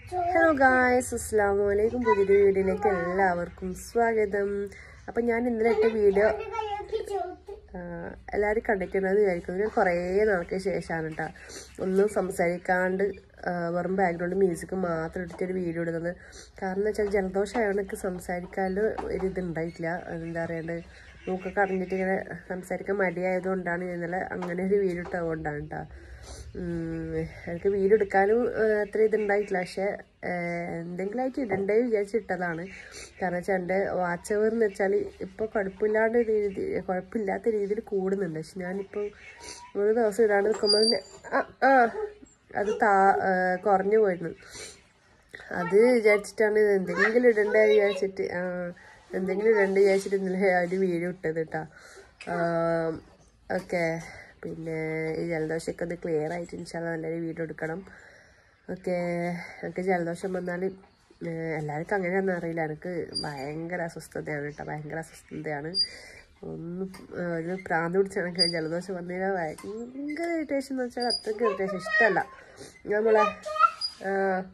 Hello guys അസ്സാം വലൈക്കും പുതിയൊരു വീഡിയോയിലേക്ക് എല്ലാവർക്കും സ്വാഗതം അപ്പം ഞാൻ ഇന്നലെ ഇട്ട വീഡിയോ എല്ലാവരും കണ്ടിട്ടുണ്ടെന്ന് വിചാരിക്കുന്നു ഞാൻ കുറേ നാൾക്ക് ശേഷമാണ് കേട്ടോ ഒന്നും സംസാരിക്കാണ്ട് ആ, വെറും ബാക്ക്ഗ്രൗണ്ട് മ്യൂസിക് മാത്രം ഇട്ടിട്ടൊരു വീഡിയോ ഇടുന്നത് കാരണം എന്ന് വെച്ചാൽ ജലദോഷമായതുകൊണ്ട് എനിക്ക് സംസാരിക്കാനും ഒരു ഇതുണ്ടായിട്ടില്ല എന്താ പറയണ്ടത് മൂക്കൊക്കെ അടഞ്ഞിട്ട് ഇങ്ങനെ സംസാരിക്കാൻ മടിയായതുകൊണ്ടാണ് ഞാൻ ഇന്നലെ അങ്ങനെ ഒരു വീഡിയോ ഇട്ടതുകൊണ്ടാണ് കേട്ടോ ഉം, എനിക്ക് വീഡിയോ എടുക്കാനും ആ, അത്ര ഇതുണ്ടായിട്ടില്ല പക്ഷെ ആ, എന്തെങ്കിലുമായിട്ട് ഇടണ്ടേ വിചാരിച്ചിട്ടതാണ് കാരണം വെച്ചാൽ എൻ്റെ വാച്ച് അവർ എന്ന് വെച്ചാൽ ഇപ്പോൾ കുഴപ്പമില്ലാണ്ട് രീതി കുഴപ്പമില്ലാത്ത രീതിയിൽ കൂടുന്നുണ്ട് പക്ഷെ ഞാനിപ്പോൾ ഒരു ദിവസം ഇടാണ്ട് നിൽക്കുമ്പോൾ തന്നെ ആ ആ അത് താ ആ, കുറഞ്ഞു പോയിരുന്നു അത് വിചാരിച്ചിട്ടാണ് ഇത് എന്തെങ്കിലും ഇടണ്ടേ വിചാരിച്ചിട്ട് ആ എന്തെങ്കിലും ഇടണ്ട വിചാരിച്ചിട്ട് ഇന്നലെ ഒരു വീഡിയോ ഇട്ടത് കേട്ടോ ഓക്കെ പിന്നെ ഈ ജലദോഷമൊക്കെ ഒന്ന് ക്ലിയർ ആയിട്ട് ഇൻഷാല്ല നല്ലൊരു വീഡിയോ എടുക്കണം ഓക്കെ എനിക്ക് ജലദോഷം വന്നാൽ എല്ലാവർക്കും അങ്ങനെയാണെന്ന് അറിയില്ല എനിക്ക് ഭയങ്കര അസ്വസ്ഥതയാണ് കേട്ടോ ഭയങ്കര അസ്വസ്ഥതയാണ് ഒന്നും ആ, ഒരു പ്രാന്ത് പിടിച്ചാണെങ്കിൽ ജലദോഷം വന്നു കഴിഞ്ഞാൽ ഭയങ്കര ഇറിറ്റേഷൻ എന്ന് വെച്ചാൽ അത്രയ്ക്ക് ഇറിറ്റേഷൻ ഇഷ്ടമല്ല നമ്മളെ ആ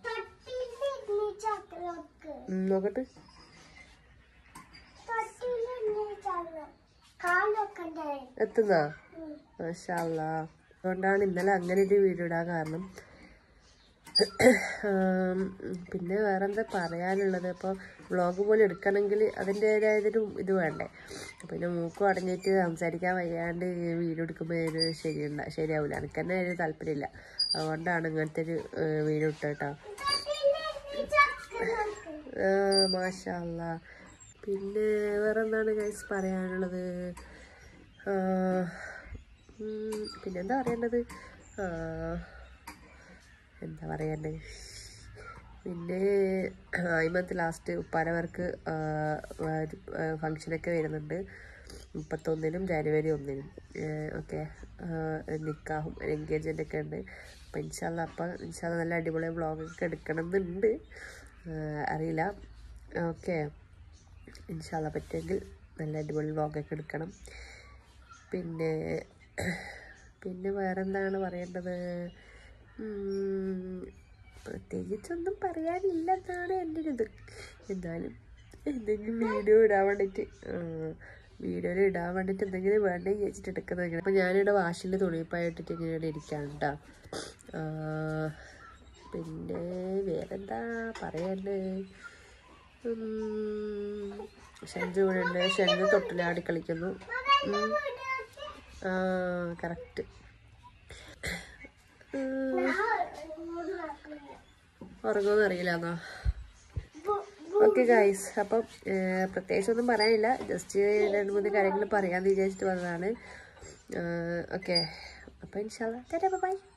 ഉം, നോക്കട്ടെ എത്തുന്നാ മാഷാല്ല അതുകൊണ്ടാണ് ഇന്നലെ അങ്ങനെ ഒരു വീഡിയോ ഇടാൻ കാരണം ആം, പിന്നെ വേറെ എന്താ പറയാനുള്ളത് ഇപ്പോൾ വ്ളോഗ് പോലെ എടുക്കണമെങ്കിൽ അതിൻ്റെതായതൊരു ഇത് വേണ്ടേ പിന്നെ മൂക്കും അടഞ്ഞിട്ട് സംസാരിക്കാൻ വയ്യാണ്ട് വീഡിയോ എടുക്കുമ്പോൾ ഇത് ശരിയുണ്ട ശരിയാവില്ല എനിക്ക് തന്നെ ഒരു താല്പര്യമില്ല അതുകൊണ്ടാണ് ഇങ്ങനത്തെ ഒരു വീഡിയോ ഇട്ടത് കേട്ടോ മാഷല്ല പിന്നെ വേറെ എന്താണ് ഗൈസ് പറയാനുള്ളത് ആ, ഉം, പിന്നെന്താ പറയേണ്ടത് ആ, എന്താ പറയണ്ടത് പിന്നെ ഈ മന്ത് ലാസ്റ്റ് ഉപ്പാരവർക്ക് ഫങ്ഷനൊക്കെ വരുന്നുണ്ട് മുപ്പത്തൊന്നിനും ജനുവരി ഒന്നിനും ഓക്കെ നിക്കാഹും എൻഗേജ്മെൻ്റ് ഒക്കെ ഉണ്ട് അപ്പം ഇൻഷാല്ല അപ്പം ഇൻഷാല്ല നല്ല അടിപൊളി വ്ളോഗൊക്കെ എടുക്കണം എന്നുണ്ട് ആ, അറിയില്ല ഓക്കെ ഇൻഷാല്ല പറ്റുമെങ്കിൽ നല്ല അടിപൊളി വ്ളോഗൊക്കെ എടുക്കണം പിന്നെ പിന്നെ വേറെന്താണ് പറയേണ്ടത് ഉം, പ്രത്യേകിച്ചൊന്നും പറയാനില്ലെന്നാണ് എൻ്റെ ഒരു ഇത് എന്നാലും എന്തെങ്കിലും വീഡിയോ ഇടാൻ വേണ്ടിയിട്ട് വീഡിയോയിൽ ഇടാൻ വേണ്ടിയിട്ട് എന്തെങ്കിലും വേണ്ടേ ചോദിച്ചിട്ട് എടുക്കുന്നത് അപ്പോൾ ഞാനിവിടെ വാഷിൻ്റെ തുണിപ്പായിട്ടിട്ട് ഇങ്ങനെ ഇവിടെ ഇരിക്കുകയാണ് കേട്ടോ പിന്നെ വേറെന്താ പറയണ്ടേ ഉം, ഷെൻജു ഇവിടെ ഉണ്ട് ഷെൻജു തൊട്ടിലാടി കളിക്കുന്നു ഉം. ആ കറക്റ്റ് ഉറങ്ങുമെന്ന് അറിയില്ല എന്നാ ഓക്കെ ഗൈസ് അപ്പം ഏഹ്, പ്രത്യേകിച്ചൊന്നും പറയാനില്ല ജസ്റ്റ് രണ്ട് മൂന്ന് കാര്യങ്ങൾ പറയാമെന്ന് വിചാരിച്ചിട്ട് വന്നതാണ് ഓക്കെ അപ്പോൾ ഇൻഷാല്ല ബൈ